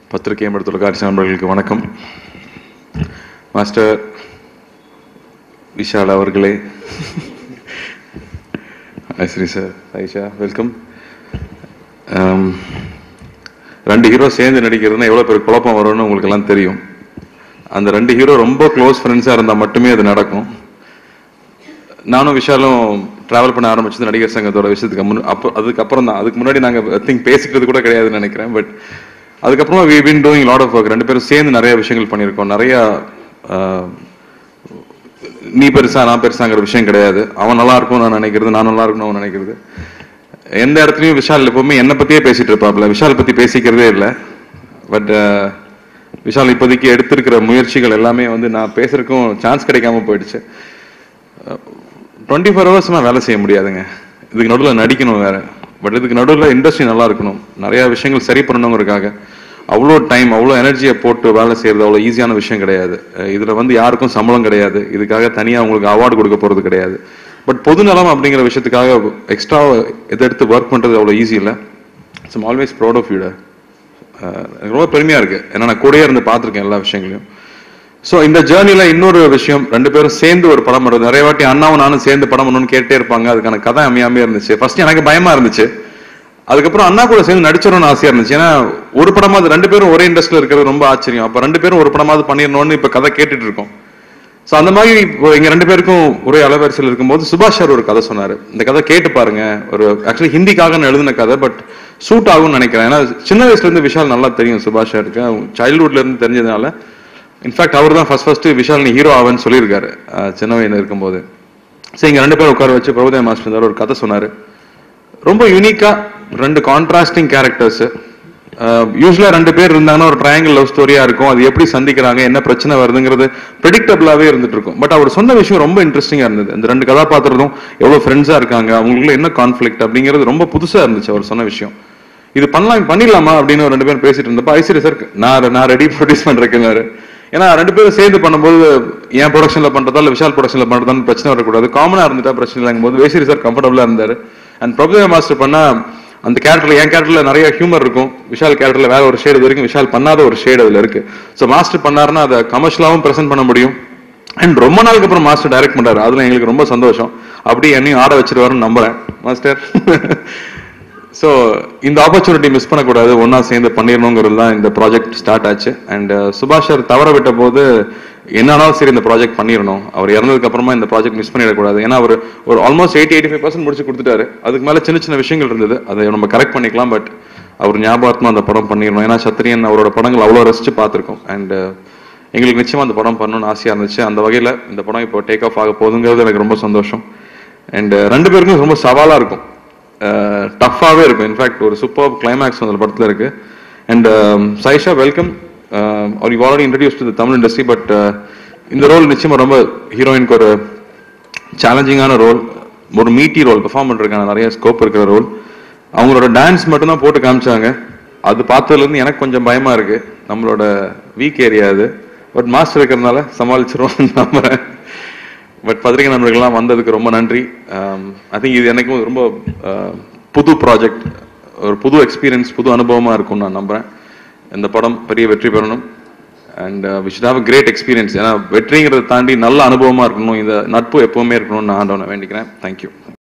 பத்திரிகை மற்றும் தொலைக்காட்சி நண்பர்களுக்கு வணக்கம் மாஸ்டர் விஷால் அவர்களே ஐஸ்ரீ சார் ஐஷா வெல்கம் ரெண்டு ஹீரோ சேர்ந்து நடிக்கிறதுனா எவ்வளோ பேர் குழப்பம் வரும்னு உங்களுக்கு எல்லாம் தெரியும் அந்த ரெண்டு ஹீரோ ரொம்ப க்ளோஸ் ஃப்ரெண்ட்ஸாக இருந்தால் மட்டுமே அது நடக்கும் நானும் விஷாலும் டிராவல் பண்ண ஆரம்பிச்சது நடிகர் சங்கத்தோட விஷயத்துக்கு முன் அப்போ அதுக்கப்புறம் தான் அதுக்கு முன்னாடி நாங்கள் திங்க் பேசிக்கிறது கூட கிடையாதுன்னு நினைக்கிறேன் பட் அதுக்கப்புறமா we been doing lot of work ரெண்டு பேரும் சேர்ந்து நிறைய விஷயங்கள் பண்ணியிருக்கோம் நிறைய ஆஹ், நீ பெருசா நான் பெருசாங்கிற விஷயம் கிடையாது அவன் நல்லா இருக்கும் நான் நினைக்கிறது நான் நல்லா இருக்கணும் அவன் நினைக்கிறது எந்த இடத்துலயும் விஷால் எப்பவுமே என்னை பத்தியே பேசிட்டு இருப்பாப்ல விஷால் பத்தி பேசிக்கிறதே இல்லை பட் விஷால் இப்போதைக்கு எடுத்திருக்கிற முயற்சிகள் எல்லாமே வந்து நான் பேசுறதுக்கும் சான்ஸ் கிடைக்காம போயிடுச்சு டுவெண்ட்டி ஃபோர் ஹவர்ஸ் நான் வேலை செய்ய முடியாதுங்க இதுக்கு நடுவில் நடிக்கணும் வேற பட் இதுக்கு நடுவில் இண்டஸ்ட்ரி நல்லா இருக்கணும் நிறைய விஷயங்கள் சரி பண்ணணுங்கிறதுக்காக அவ்வளோ டைம் அவ்வளோ எனர்ஜியை போட்டு வேலை செய்யறது அவ்வளோ ஈஸியான விஷயம் கிடையாது அஹ் இதுல வந்து யாருக்கும் சம்பளம் கிடையாது இதுக்காக தனியாக உங்களுக்கு அவார்டு கொடுக்க போறது கிடையாது பட் பொதுநலம் அப்படிங்கிற விஷயத்துக்காக எக்ஸ்ட்ரா இதை எடுத்து ஒர்க் பண்றது அவ்வளோ ஈஸி இல்லை it's always proud of you எனக்கு ரொம்ப பெருமையா இருக்கு ஏன்னா நான் கூடயே இருந்து பார்த்துருக்கேன் எல்லா விஷயங்களையும் ஸோ இந்த ஜேர்னில இன்னொரு விஷயம் ரெண்டு பேரும் சேர்ந்து ஒரு படம் பண்ணுறது நிறைய வாட்டி அண்ணாவும் நானும் சேர்ந்து படம் பண்ணணும்னு கேட்டே இருப்பாங்க அதுக்கான கதை அமையாமே இருந்துச்சு ஃபர்ஸ்ட் எனக்கு பயமா இருந்துச்சு அதுக்கப்புறம் அண்ணா கூட சேர்ந்து நடிச்சிடணும்னு ஆசையா இருந்துச்சு ஏன்னா ஒரு படமாவது ரெண்டு பேரும் ஒரே இண்டஸ்ட்ரியில் இருக்கிறது ரொம்ப ஆச்சரியம் அப்ப ரெண்டு பேரும் ஒரு படமாவது பண்ணிடணும்னு இப்ப கதை கேட்டுட்டு இருக்கோம் ஸோ அந்த மாதிரி இப்போ எங்க ரெண்டு பேருக்கும் ஒரே அலைவரிசையில் இருக்கும்போது சுபாஷ் சார் ஒரு கதை சொன்னாரு இந்த கதை கேட்டு பாருங்க ஒரு ஆக்சுவலி ஹிந்திக்காக நான் எழுதின கதை பட் சூட் ஆகும்னு நினைக்கிறேன் ஏன்னா சின்ன வயசுல இருந்து விஷால் நல்லா தெரியும் சுபாஷ் சாருக்கு சைல்ட்ஹுட்ல இருந்து தெரிஞ்சதுனால இன்ஃபேக்ட் அவர் தான் ஃபர்ஸ்ட் ஃபர்ஸ்ட் விஷால் நீ ஹீரோ ஆவன்னு சொல்லியிருக்காரு அஹ் சின்ன வயதில் இருக்கும்போது ஸோ இங்க ரெண்டு பேரும் உட்கார வச்சு பிரபுதேவ மாஸ்டர் இருந்தாரு, ஒரு கதை சொன்னாரு ரொம்ப யூனிக்கா ரெண்டு கான்ட்ராஸ்டிங் கேரக்டர்ஸ் யூஸ்வலா ரெண்டு பேர் இருந்தாங்கன்னா ஒரு ட்ரையாங்கிள் லவ் ஸ்டோரியா இருக்கும் அது எப்படி சந்திக்கிறாங்க என்ன பிரச்சனை வருதுங்கிறது ப்ரெடிக்டபிளாவே இருந்துட்டு இருக்கும் பட் அவர் சொன்ன விஷயம் ரொம்ப இன்ட்ரெஸ்டிங்கா இருந்தது இந்த ரெண்டு கதாபாத்திரத்தும் எவ்வளவு ஃப்ரெண்ட்ஸா இருக்காங்க அவங்களுக்குள்ள என்ன கான்ஃபிளிக்ட் அப்படிங்கிறது ரொம்ப புதுசா இருந்துச்சு அவர் சொன்ன விஷயம் இது பண்ணலாம் பண்ணிடலாமா அப்படின்னு ஒரு ரெண்டு பேரும் பேசிட்டு இருந்தப்ப ஐஸ்வர்யா சார் நான் நான் ரெடி ப்ரொடியூஸ் பண்றேன்னாரு ஏன்னா ரெண்டு பேரும் சேர்ந்து பண்ணும்போது என் ப்ரொடக்ஷன்ல பண்றதா இல்ல விஷால் ப்ரொடக்ஷன்ல பண்றதான்னு பிரச்சனை வரக்கூடாது காமனா இருந்துட்டா பிரச்சனை இல்லைங்கும் போது வேசிரி சார் கம்ஃபர்டபுளா இருந்தாரு அண்ட் பிரபுதேவ மாஸ்டர் பண்ணா அந்த கேரக்டர்ல என் கேரக்டர்ல நிறைய ஹியூமர் இருக்கும் விஷால் கேரக்டர்ல வேற ஒரு ஷேடு வரைக்கும் விஷால் பண்ணாத ஒரு ஷேடு அதுல இருக்கு ஸோ மாஸ்டர் பண்ணாருன்னா அதை கமர்ஷியலாவும் பிரசென்ட் பண்ண முடியும் அண்ட் ரொம்ப நாளுக்கு அப்புறம் மாஸ்டர் டைரக்ட் பண்றாரு அதுல எங்களுக்கு ரொம்ப சந்தோஷம் அப்படி என்னையும் ஆட வச்சிருவாருன்னு நம்புறேன் மாஸ்டர் ஸோ இந்த ஆப்பர்ச்சுனிட்டி மிஸ் பண்ணக்கூடாது ஒண்ணா சேர்ந்து பண்ணிடணுங்கிறது தான் இந்த ப்ராஜெக்ட் ஸ்டார்ட் ஆச்சு அண்ட் சுபாஷ் சார் தவற விட்ட போது என்னாலும் சரி இந்த ப்ராஜெக்ட் பண்ணிடணும் அவர் இறந்ததுக்கு அப்புறமா இந்த ப்ராஜெக்ட் மிஸ் பண்ணிடக்கூடாது ஏன்னா அவர் ஒரு almost eighty eighty five percent முடிச்சு கொடுத்துட்டாரு அதுக்கு மேல சின்ன சின்ன விஷயங்கள் இருந்தது அதை நம்ம கரெக்ட் பண்ணிக்கலாம் பட் அவர் ஞாபகமா அந்த படம் பண்ணிடணும் ஏன்னா சத்திரியன் அவரோட படங்கள் அவ்வளோ ரசிச்சு பார்த்துருக்கோம் அண்ட் எங்களுக்கு நிச்சயமா அந்த படம் பண்ணணும்னு ஆசையா இருந்துச்சு அந்த வகையில இந்த படம் இப்போ டேக் ஆஃப் ஆக போகுதுங்கிறது எனக்கு ரொம்ப சந்தோஷம் அண்ட் ரெண்டு பேருக்கும் ரொம்ப சவாலா இருக்கும் டஃப்பாகவே இருக்கும் இன்ஃபேக்ட் ஒரு சூப்பர் கிளைமேக்ஸ் அந்த படத்தில் இருக்கு அண்ட் சைஷா வெல்கம் அவர் you already introduce to Tamil industry but இந்த ரோல் நிச்சயமா ரொம்ப ஹீரோயினுக்கு ஒரு சேலஞ்சிங்கான ரோல் ஒரு மீட்டி ரோல் பெர்ஃபார்ம் பண்றதுக்கான நிறைய ஸ்கோப் இருக்கிற ரோல் அவங்களோட டான்ஸ் மட்டும்தான் போட்டு காமிச்சாங்க அது பார்த்ததுல இருந்து எனக்கு கொஞ்சம் பயமா இருக்கு நம்மளோட வீக் ஏரியா அது பட் மாஸ்டர் இருக்கிறதுனால சமாளிச்சிருவோம் நம்புறேன் பட் பத்திரிகை நண்பர்கள்லாம் வந்ததுக்கு ரொம்ப நன்றி ஐ திங்க் இது எனக்கும் ரொம்ப அஹ், புது ப்ராஜெக்ட் ஒரு புது எக்ஸ்பீரியன்ஸ் புது அனுபவமா இருக்கும்னு நான் நம்புறேன் இந்த படம் பெரிய வெற்றி பெறணும் and we should have great experience ஏன்னா வெற்றிங்கிறத தாண்டி நல்ல அனுபவமா இருக்கணும் இந்த நட்பு எப்பவுமே இருக்கணும்னு நான் ஆண்டவனை வேண்டிக்கிறேன் தேங்க்யூ